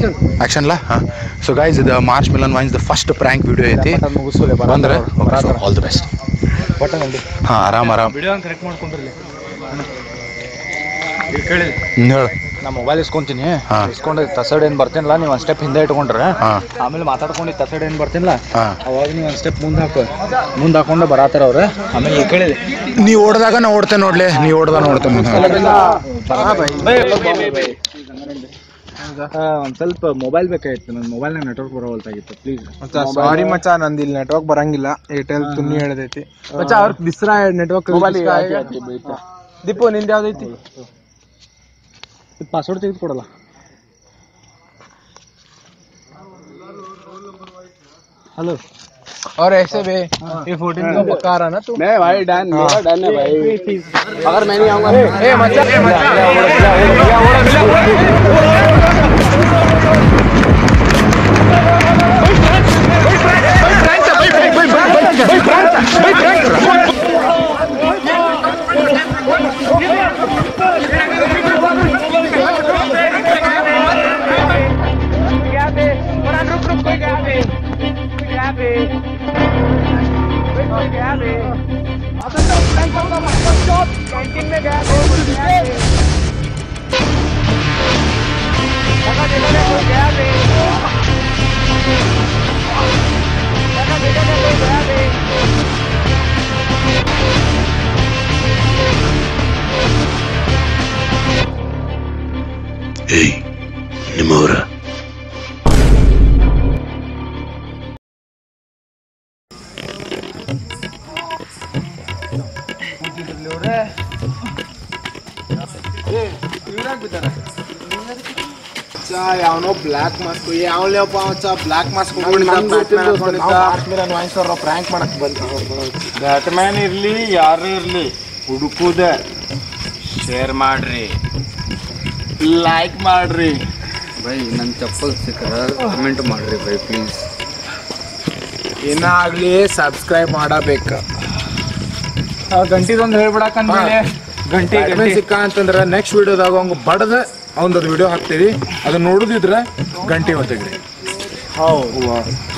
Action ಲಾ ಹಾಂ so guys ಇದು March Milan vines the first prank video ಐತಿ ಮುಗಿಸೋಲೆ ಬಂದ್ರೆ ಆಲ್ ದಿ ಬೆಸ್ಟ್ ಬಟ್ಟ ನೋಡಿ ಹಾಂ ಆರಾಮ್ ಆರಾಮ್ ವಿಡಿಯೋ ಕರೆಕ್ಟ್ ಮಾಡ್ಕೊಂಡ್ರಲ್ಲ ಹೇಳು ನಾ ಮೊಬೈಲ್ ಇಸ್ಕೊಂತೀನಿ ಹಾ. ಇಸ್ಕೊಂಡು ತಸಡ್ ಏನ್ ಬರ್ತೀನಲ್ಲ ನೀವು ಒಂದ್ ಸ್ಟೆಪ್ ಹಿಂದೆ ಇಟ್ಕೊಂಡ್ರೆ ಹಾಂ ಆಮೇಲೆ ಮಾತಾಡ್ಕೊಂಡು ತಸಡ್ ಏನ್ ಬರ್ತೀನಲ್ಲ ಹಾಂ ಅವಾಗ ನೀವು ಒಂದ್ ಸ್ಟೆಪ್ ಮುಂದೆ ಹಾಕು ಮುಂದೆ ಹಾಕೊಂಡು ಬರಾತಾರ ಅವ್ರೆ ಆಮೇಲೆ ಈ ಕಡೆ ನೀ ಓಡ್ದಾಗ ನಾ ಓಡ್ತೇನೆ ನೋಡ್ಲಿ ನೀ ಓಡ್ದಾಗ ನೋಡ್ತೇನೆ ಒಂದ್ ಸ್ವಲ್ಪ ಮೊಬೈಲ್ ಬೇಕಾಗಿತ್ತು ನನ್ನ ಮೊಬೈಲ್ನಾಗ ನೆಟ್ವರ್ಕ್ ಬರೋವಲ್ತಾಗಿತ್ತು ಪ್ಲೀಸ್ ಸಾರಿ ಮಚ್ಚ ನಂದು ಇಲ್ಲಿ ನೆಟ್ವರ್ಕ್ ಬರಂಗಿಲ್ಲ ಏರ್ಟೆಲ್ ತುನಿ ಹೇಳ್ದೈತಿ ಮಚ್ಚ ಅವ್ರ ಬಿಸ್ರ ನೆಟ್ವರ್ಕ್ ದೀಪು ನಿಂದ ಯಾವ್ದೈತಿ ಪಾಸ್ವರ್ಡ್ ತೆಗೆದು ಕೊಡಲ್ಲ ಹಲೋ और ऐसे भी ये फोर्टीन का पक्का रहा ना तू मैं भाई डन मेरा डन है भाई अगर मैं नहीं आऊंगा ए मचा ए मचा ಏಯ್ ನಿಮ್ಮವರ ಯಾವನೋ ಬ್ಲಾಕ್ ಮಾಸ್ಕ್ ಯಾವ್ಲೇಪ್ಪ ಮಚ್ಚ ಬ್ಲಾಕ್ ಮಾಸ್ಕ್ ಪ್ರಾಂಕ್ ಮಾಡಕ್ ಬಂದ ಬ್ಯಾಟ್ಮ್ಯಾನ್ ಇರ್ಲಿ ಯಾರು ಇರ್ಲಿ ಹುಡುಕುದ ಶೇರ್ ಮಾಡ್ರಿ ಲೈಕ್ ಮಾಡ್ರಿ ಬೈ ನನ್ನ ಚಪ್ಪಲ್ ಸಿಕ್ಕರ ಕಮೆಂಟ್ ಮಾಡ್ರಿ ಬೈ ಪ್ಲೀಸ್ ಏನಾಗ್ಲಿ ಸಬ್ಸ್ಕ್ರೈಬ್ ಮಾಡಬೇಕ ಗಂಟಿದೊಂದು ಹೇಳ್ಬಿಡಕಂದ್ಮೇಲೆ ಗಂಟಿ ಕಡಿಮೆ ಸಿಕ್ಕ ಅಂತಂದ್ರ ನೆಕ್ಸ್ಟ್ ವಿಡಿಯೋದಾಗ ಅವಂಗ ಬಡದ ಅವಂದದು ವಿಡಿಯೋ ಹಾಕ್ತೀವಿ ಅದನ್ನ ನೋಡುದಿದ್ರ ಗಂಟೆ ಹೊತ್ತಿಗ್ರಿ ಹೌದು